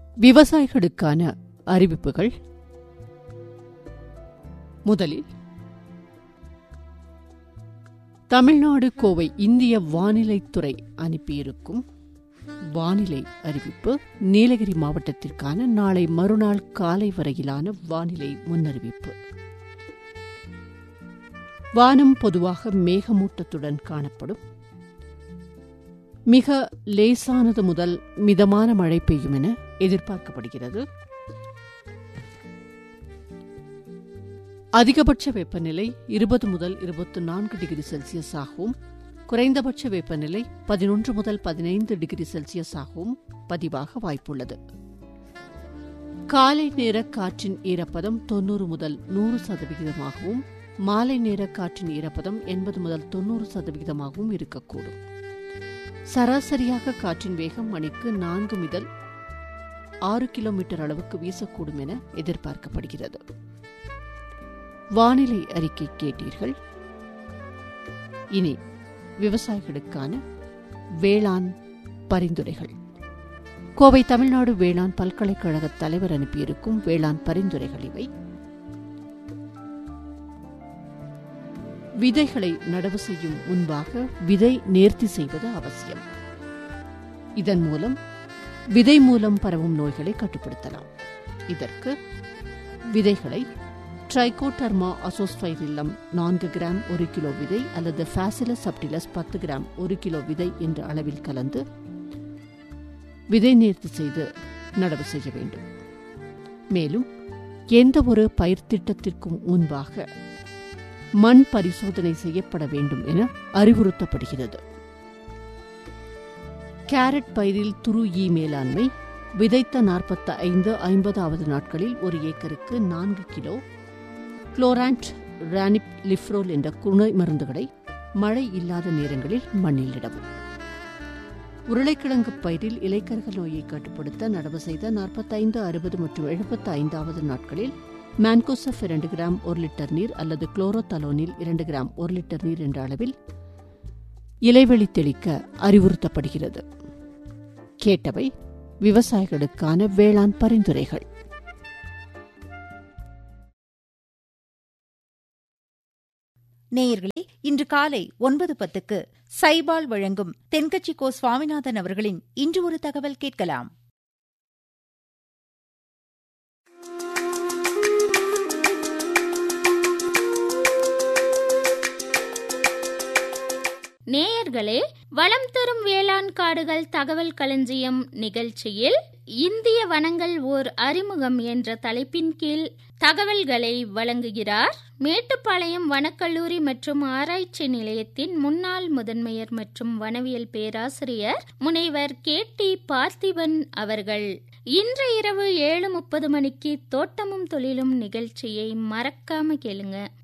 விவசாயிகளுக்கான அறிவிப்புகள் முதலில் தமிழ்நாடு கோவை இந்திய வானிலைத்துறை அனுப்பியிருக்கும் வானிலை அறிவிப்பு நீலகிரி மாவட்டத்திற்கான நாளை மறுநாள் காலை வரையிலான வானிலை முன்னறிவிப்பு வானம் பொதுவாக மேகமூட்டத்துடன் காணப்படும் மிக லேசானது முதல் மிதமான மழை பெய்யும் என எதிர்பார்க்கப்படுகிறது அதிகபட்ச வெப்பநிலை இருபது முதல் இருபத்தி நான்கு டிகிரி செல்சியஸ் ஆகவும் குறைந்தபட்ச வெப்பநிலை பதினொன்று முதல் பதினைந்து டிகிரி செல்சியஸ் ஆகவும் பதிவாக வாய்ப்புள்ளது காலை நேர காற்றின் ஈரப்பதம் தொன்னூறு முதல் நூறு சதவிகிதமாகவும் மாலை நேர காற்றின் ஈரப்பதம் எண்பது முதல் தொன்னூறு சதவிகிதமாகவும் இருக்கக்கூடும் சராசரியாக காற்றின் வேகம் மணிக்கு நான்கு முதல் ஆறு கிலோமீட்டர் அளவுக்கு வீசக்கூடும் என எதிர்பார்க்கப்படுகிறது வானிலை அறிக்கை கேட்டீர்கள் இனி விவசாயிகளுக்கான வேளாண் பரிந்துரைகள் கோவை தமிழ்நாடு வேளாண் பல்கலைக்கழக தலைவர் அனுப்பியிருக்கும் வேளாண் பரிந்துரைகள் இவை விதைகளை நடவு செய்யும் முன்பாக விதை நேர்த்தி செய்வது அவசியம் இதன் மூலம் விதை மூலம் பரவும் நோய்களை கட்டுப்படுத்தலாம் இதற்கு விதைகளை ட்ரைகோடர்மா அசோஸ்பைரில்லம் நான்கு கிராம் ஒரு கிலோ விதை அல்லது ஃபேசிலஸ் சப்டிலஸ் பத்து கிராம் ஒரு கிலோ விதை என்ற அளவில் கலந்து விதை நேர்த்தி செய்து நடவு செய்ய வேண்டும் மேலும் எந்த ஒரு பயிர் திட்டத்திற்கும் முன்பாக மண் பரிசோதனை செய்யப்பட வேண்டும் என அறிவுறுத்தப்படுகிறது கேரட் பயிரில் துரு ஈ மேலாண்மை விதைத்த நாற்பத்தி ஐந்து ஐம்பதாவது நாட்களில் ஒரு ஏக்கருக்கு நான்கு கிலோ குளோராண்ட் ரானிப் லிஃப்ரோல் என்ற குணை மருந்துகளை மழை இல்லாத நேரங்களில் மண்ணில் இடவும் உருளைக்கிழங்கு பயிரில் இலைக்கர்கள் நோயை கட்டுப்படுத்த நடவு செய்த நாற்பத்தைந்து அறுபது மற்றும் எழுபத்தி ஐந்தாவது நாட்களில் மான்கோசப் இரண்டு கிராம் ஒரு லிட்டர் நீர் அல்லது குளோரோதலோனில் இரண்டு கிராம் ஒரு லிட்டர் நீர் என்ற அளவில் இலைவெளி தெளிக்க அறிவுறுத்தப்படுகிறது கேட்டவை விவசாயிகளுக்கான வேளாண் பரிந்துரைகள் நேயர்களே இன்று காலை ஒன்பது பத்துக்கு சைபால் வழங்கும் தென்கட்சி கோ சுவாமிநாதன் அவர்களின் இன்று ஒரு தகவல் கேட்கலாம் நேயர்களே வளம் தரும் வேளாண் காடுகள் தகவல் களஞ்சியம் நிகழ்ச்சியில் இந்திய வனங்கள் ஓர் அறிமுகம் என்ற தலைப்பின் கீழ் தகவல்களை வழங்குகிறார் மேட்டுப்பாளையம் வனக்கல்லூரி மற்றும் ஆராய்ச்சி நிலையத்தின் முன்னாள் முதன்மையர் மற்றும் வனவியல் பேராசிரியர் முனைவர் கே டி பார்த்திபன் அவர்கள் இன்று இரவு ஏழு முப்பது மணிக்கு தோட்டமும் தொழிலும் நிகழ்ச்சியை மறக்காம கேளுங்க